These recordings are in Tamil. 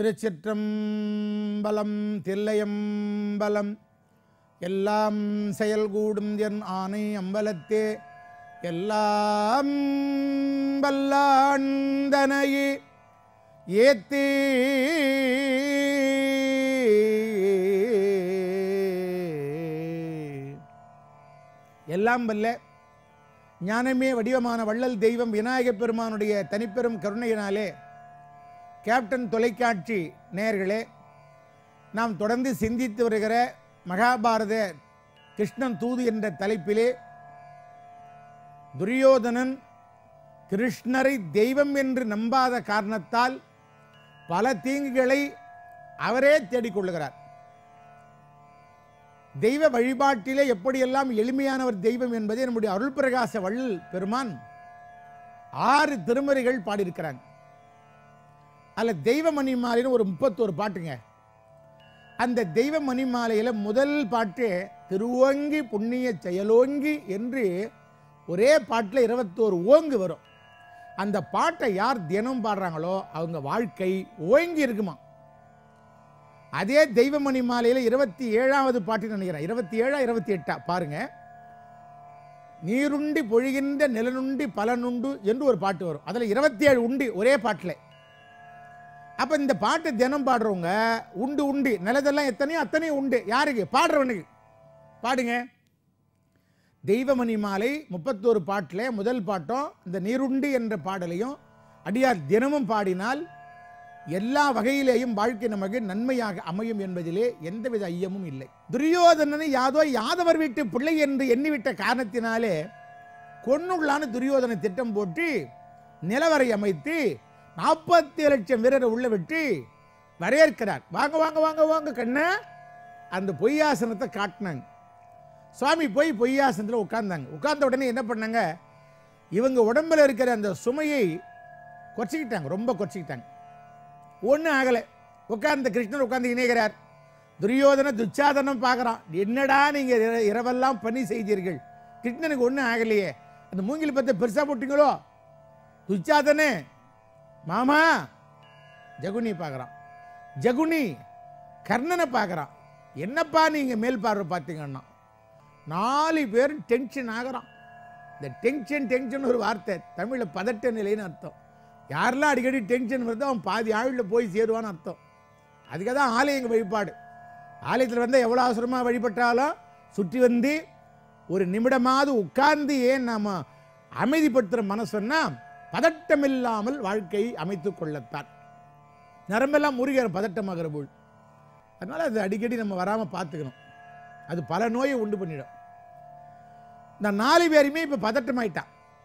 திருச்சிற்றம்பலம் தில்லையம்பலம் எல்லாம் செயல்கூடும் என் ஆணை அம்பலத்தே எல்லாம் வல்லாண்டனையே ஏத்தே எல்லாம் வல்ல ஞானமே வடிவமான வள்ளல் தெய்வம் விநாயகப் பெருமானுடைய தனிப்பெரும் கருணையினாலே கேப்டன் தொலைக்காட்சி நேயர்களே நாம் தொடர்ந்து சிந்தித்து வருகிற மகாபாரத கிருஷ்ணன் தூது என்ற தலைப்பிலே துரியோதனன் கிருஷ்ணரை தெய்வம் என்று நம்பாத காரணத்தால் பல தீங்குகளை அவரே தேடிக்கொள்ளுகிறார் தெய்வ வழிபாட்டிலே எப்படியெல்லாம் எளிமையானவர் தெய்வம் என்பதை நம்முடைய அருள் பிரகாச வள்ளல் பெருமான் ஆறு திருமறைகள் பாடியிருக்கிறாங்க அதில் தெய்வ மணிமாலைன்னு ஒரு முப்பத்தோரு பாட்டுங்க அந்த தெய்வ மணிமாலையில் முதல் பாட்டு திருவோங்கி புண்ணிய செயலோங்கி என்று ஒரே பாட்டில் இருபத்தோரு ஓங்கு வரும் அந்த பாட்டை யார் தினம் பாடுறாங்களோ அவங்க வாழ்க்கை ஓங்கி இருக்குமா அதே தெய்வமணி மாலையில் இருபத்தி ஏழாவது பாட்டு நினைக்கிறேன் இருபத்தி ஏழா இருபத்தி எட்டா பாருங்க நீருண்டி பொழிகின்ற நிலனுண்டி பலனுண்டு என்று ஒரு பாட்டு வரும் அதில் இருபத்தி ஏழு உண்டு ஒரே பாட்டில் அப்போ இந்த பாட்டு தினம் பாடுறவங்க உண்டு உண்டு நிலதெல்லாம் எத்தனையோ அத்தனையும் உண்டு யாருக்கு பாடுறவனுக்கு பாடுங்க தெய்வமணி மாலை முப்பத்தோரு பாட்டில் முதல் பாட்டம் இந்த நீருண்டு என்ற பாடலையும் அடியார் தினமும் பாடினால் எல்லா வகையிலேயும் வாழ்க்கை நமக்கு நன்மையாக அமையும் என்பதிலே எந்தவித ஐயமும் இல்லை துரியோதனனை யாதோ யாதவர் வீட்டு பிள்ளை என்று எண்ணிவிட்ட காரணத்தினாலே கொன்னுள்ளான்னு துரியோதனை திட்டம் போட்டு நிலவரை அமைத்து நாற்பத்தி லட்சம் வீரரை உள்ள விட்டு வரவேற்கிறார் வாங்க வாங்க வாங்க வாங்க கண்ணா அந்த பொய்யாசனத்தை காட்டினாங்க சுவாமி போய் பொய்யாசனத்தில் உட்கார்ந்தாங்க உட்கார்ந்த உடனே என்ன பண்ணாங்க இவங்க உடம்புல இருக்கிற அந்த சுமையை குறைச்சிக்கிட்டாங்க ரொம்ப குறைச்சிக்கிட்டாங்க ஒன்றும் ஆகலை உட்கார்ந்த கிருஷ்ணர் உட்கார்ந்து இணைகிறார் துரியோதன துச்சாதனம் பார்க்குறான் என்னடா நீங்கள் இரவெல்லாம் பணி செய்தீர்கள் கிருஷ்ணனுக்கு ஒன்றும் ஆகலையே அந்த மூங்கில் பத்தை பெருசாக போட்டீங்களோ துச்சாதனே மாமா ஜகுனி பார்க்குறான் ஜகுனி கர்ணனை பார்க்குறான் என்னப்பா நீங்கள் மேல் பார்வை பார்த்தீங்கன்னா நாலு பேரும் டென்ஷன் ஆகிறான் இந்த டென்ஷன் டென்ஷன் ஒரு வார்த்தை தமிழில் பதட்ட நிலைன்னு அர்த்தம் யாரெல்லாம் அடிக்கடி டென்ஷன் வருதோ அவன் பாதி ஆயுளில் போய் சேருவான்னு அர்த்தம் அதுக்காக தான் ஆலயங்க வழிபாடு ஆலயத்தில் வந்து எவ்வளோ அவசரமாக வழிபட்டாலும் சுற்றி வந்து ஒரு நிமிடமாவது உட்கார்ந்து ஏன் நாம் அமைதிப்படுத்துகிற மனசுன்னா பதட்டமில்லாமல் வாழ்க்கையை அமைத்துக் கொள்ளத்தான் நரம்பெல்லாம் முருகிற பதட்டமாகிற போல் அதனால் அது அடிக்கடி நம்ம வராமல் பார்த்துக்கணும் அது பல நோயை உண்டு பண்ணிடும் இந்த நாலு பேருமே இப்போ பதட்டமாயிட்டான்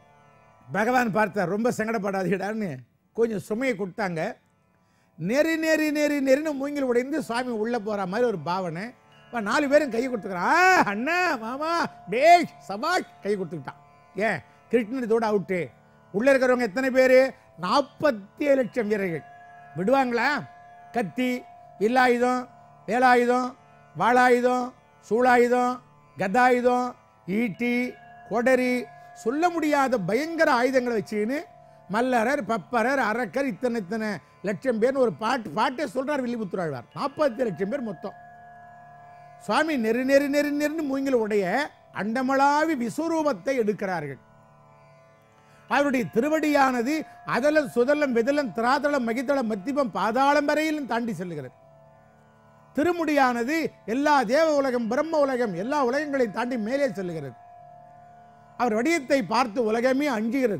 பகவான் பார்த்தார் ரொம்ப சங்கடப்படாதீடான்னு கொஞ்சம் சுமையை கொடுத்தாங்க நெறி நெறி நெறி நெறின்னு மூங்கில் உடைந்து சுவாமி உள்ளே போகிற மாதிரி ஒரு பாவனை இப்போ நாலு பேரும் கை கொடுத்துக்கிறான் ஆ அண்ணா மாமா பேஷ் சபாஷ் கை கொடுத்துக்கிட்டான் ஏன் கிருஷ்ணன் இதோட அவுட்டு உள்ளே இருக்கிறவங்க எத்தனை பேர் நாற்பத்தி ஏழு லட்சம் வீரர்கள் விடுவாங்களா கத்தி இல்லாயுதம் வேலாயுதம் வாளாயுதம் சூளாயுதம் கதாயுதம் ஈட்டி கொடரி சொல்ல முடியாத பயங்கர ஆயுதங்களை வச்சுக்கின்னு மல்லரர் பப்பரர் அரக்கர் இத்தனை இத்தனை லட்சம் பேர்னு ஒரு பாட்டு பாட்டே சொல்றார் வில்லிபுத்துராழ்வார் நாற்பத்தி லட்சம் பேர் மொத்தம் சுவாமி நெரு நெரு நெரு நெருன்னு மூங்கில் உடைய அண்டமளாவி விஸ்வரூபத்தை எடுக்கிறார்கள் அவருடைய திருவடியானது அதலம் சுதலம் விதலம் திராதளம் மகிதளம் மத்திபம் பாதாளம் வரையிலும் தாண்டி செல்லுகிறது திருமுடியானது எல்லா தேவ உலகம் பிரம்ம உலகம் எல்லா உலகங்களையும் தாண்டி மேலே செல்லுகிறது அவர் வடிவத்தை பார்த்து உலகமே அஞ்சுகிறது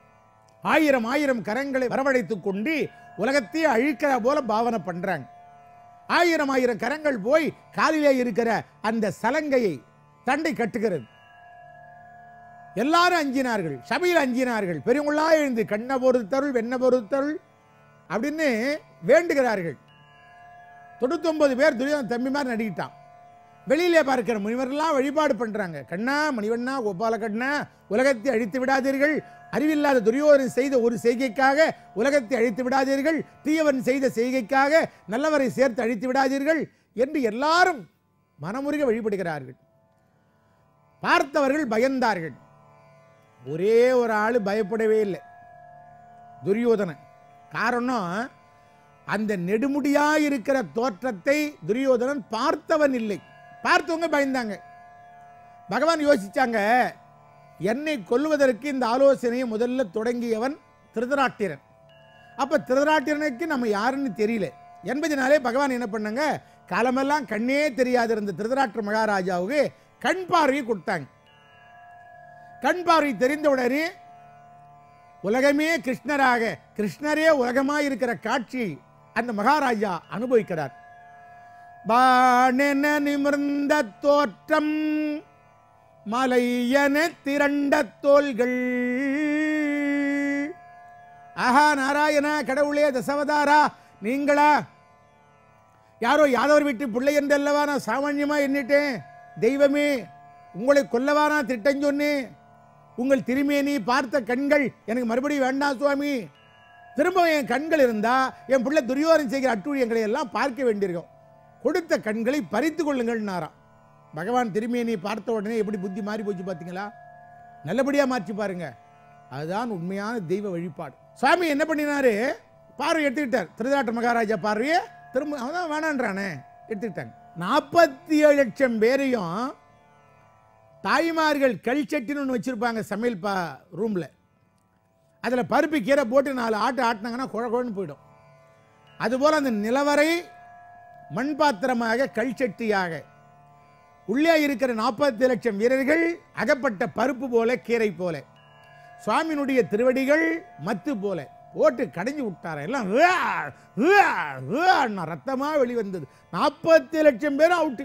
ஆயிரம் ஆயிரம் கரங்களை வரவழைத்துக் கொண்டு உலகத்தையே அழிக்கிற போல பாவனை பண்றாங்க ஆயிரம் ஆயிரம் கரங்கள் போய் காலிலே இருக்கிற அந்த சலங்கையை தண்டை கட்டுகிறது எல்லாரும் அஞ்சினார்கள் சபையில் அஞ்சினார்கள் பெரியவங்களா எழுந்து கண்ண பொறுத்தருள் வெண்ண பொறுத்தருள் அப்படின்னு வேண்டுகிறார்கள் தொண்ணூத்தொன்பது பேர் துரியோதன தம்பி மாதிரி நடிக்கிட்டான் வெளியிலே பார்க்கிற முனிவரெல்லாம் வழிபாடு பண்றாங்க கண்ணா மணிவண்ணா கோபால கண்ணா உலகத்தை அழித்து விடாதீர்கள் அறிவில்லாத துரியோதனன் செய்த ஒரு செய்கைக்காக உலகத்தை அழித்து விடாதீர்கள் தீயவன் செய்த செய்கைக்காக நல்லவரை சேர்த்து அழித்து விடாதீர்கள் என்று எல்லாரும் மனமுருக வழிபடுகிறார்கள் பார்த்தவர்கள் பயந்தார்கள் ஒரே ஒரு ஆள் பயப்படவே இல்லை துரியோதனன் காரணம் அந்த நெடுமுடியாய் இருக்கிற தோற்றத்தை துரியோதனன் பார்த்தவன் இல்லை பார்த்தவங்க பயந்தாங்க பகவான் யோசிச்சாங்க என்னை கொல்லுவதற்கு இந்த ஆலோசனையை முதல்ல தொடங்கியவன் திருதராட்டிரன் அப்ப திருதராட்டிரனுக்கு நம்ம யாருன்னு தெரியல என்பதனாலே பகவான் என்ன பண்ணாங்க காலமெல்லாம் கண்ணே தெரியாத இருந்த திருதராஷ்டிர மகாராஜாவுக்கு கண் பார்வையை கொடுத்தாங்க கண் பார்வை தெரிந்தவுடனே உலகமே கிருஷ்ணராக கிருஷ்ணரே உலகமாய் இருக்கிற காட்சி அந்த மகாராஜா அனுபவிக்கிறார் பாணென நிமிர்ந்த தோற்றம் மலையன திரண்ட தோள்கள் ஆஹா நாராயணா கடவுளே தசவதாரா நீங்களா யாரோ யாதவர் வீட்டு பிள்ளை என்றல்லவா நான் சாமான்யமா எண்ணிட்டேன் தெய்வமே உங்களை கொல்லவா நான் திட்டம் சொன்னேன் உங்கள் திருமேனி பார்த்த கண்கள் எனக்கு மறுபடியும் வேண்டாம் சுவாமி திரும்ப என் கண்கள் இருந்தா என் பிள்ளை துரியோதனன் செய்கிற அட்டூழியங்களை எல்லாம் பார்க்க வேண்டியிருக்கும் கொடுத்த கண்களை பறித்து கொள்ளுங்கள்னாராம் பகவான் திருமேனி பார்த்த உடனே எப்படி புத்தி மாறி போச்சு பார்த்தீங்களா நல்லபடியா மாற்றி பாருங்க அதுதான் உண்மையான தெய்வ வழிபாடு சுவாமி என்ன பண்ணினாரு பார்வை எடுத்துக்கிட்டார் திருதாட்ட மகாராஜா பார்வையை திரும்ப அவன் தான் வேணான்றானே எடுத்துக்கிட்டாங்க நாற்பத்தி ஏழு லட்சம் பேரையும் தாய்மார்கள் கல்ச்சட்டின்னு ஒன்று வச்சுருப்பாங்க சமையல் பா ரூமில் அதில் பருப்பு கீரை போட்டு நாலு ஆட்டு ஆட்டினாங்கன்னா குழ குழன்னு போயிடும் அதுபோல் அந்த நிலவரை மண் பாத்திரமாக கல்ச்சட்டியாக உள்ளே இருக்கிற நாற்பத்தி லட்சம் வீரர்கள் அகப்பட்ட பருப்பு போல கீரை போல சுவாமியினுடைய திருவடிகள் மத்து போல போட்டு கடைஞ்சு விட்டார எல்லாம் உவா, உவா, உவான்னா ரத்தமா வெளிவந்தது நாற்பத்தி லட்சம் பேரும் அவுட்டு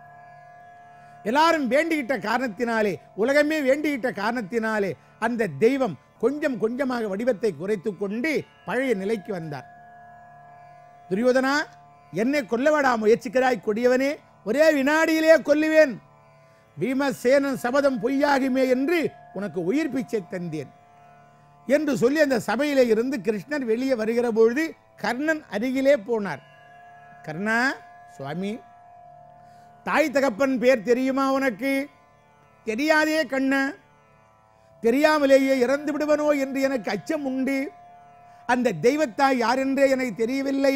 எல்லாரும் வேண்டிக்கிட்ட காரணத்தினாலே உலகமே வேண்டிக்கிட்ட காரணத்தினாலே அந்த தெய்வம் கொஞ்சம் கொஞ்சமாக வடிவத்தை குறைத்து கொண்டு பழைய நிலைக்கு வந்தார் துரியோதனா என்னை கொல்லவடா முயற்சிக்கிறாய் கொடியவனே ஒரே வினாடியிலே கொல்லுவேன் பீமசேனன் சபதம் பொய்யாகுமே என்று உனக்கு உயிர் பிச்சை தந்தேன் என்று சொல்லி அந்த சபையிலே இருந்து கிருஷ்ணர் வெளியே வருகிற பொழுது கர்ணன் அருகிலே போனார் கர்ணா சுவாமி தாய் தகப்பன் பேர் தெரியுமா உனக்கு தெரியாதே கண்ணா தெரியாமலேயே இறந்து விடுவனோ என்று எனக்கு அச்சம் உண்டு அந்த தெய்வத்தாய் யார் என்றே எனக்கு தெரியவில்லை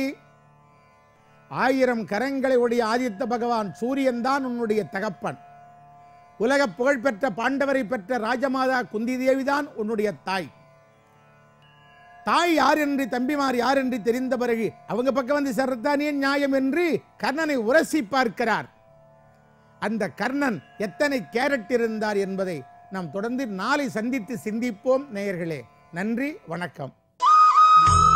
ஆயிரம் கரங்களை உடைய ஆதித்த பகவான் சூரியன் தான் உன்னுடைய தகப்பன் உலக புகழ்பெற்ற பாண்டவரை பெற்ற ராஜமாதா குந்தி தேவிதான் உன்னுடைய தாய் தாய் யார் என்று தம்பிமார் யார் என்று தெரிந்த பிறகு அவங்க பக்கம் வந்து சேர்றதானே நியாயம் என்று கர்ணனை உரசி பார்க்கிறார் அந்த கர்ணன் எத்தனை கேரட் இருந்தார் என்பதை நாம் தொடர்ந்து நாளை சந்தித்து சிந்திப்போம் நேயர்களே நன்றி வணக்கம்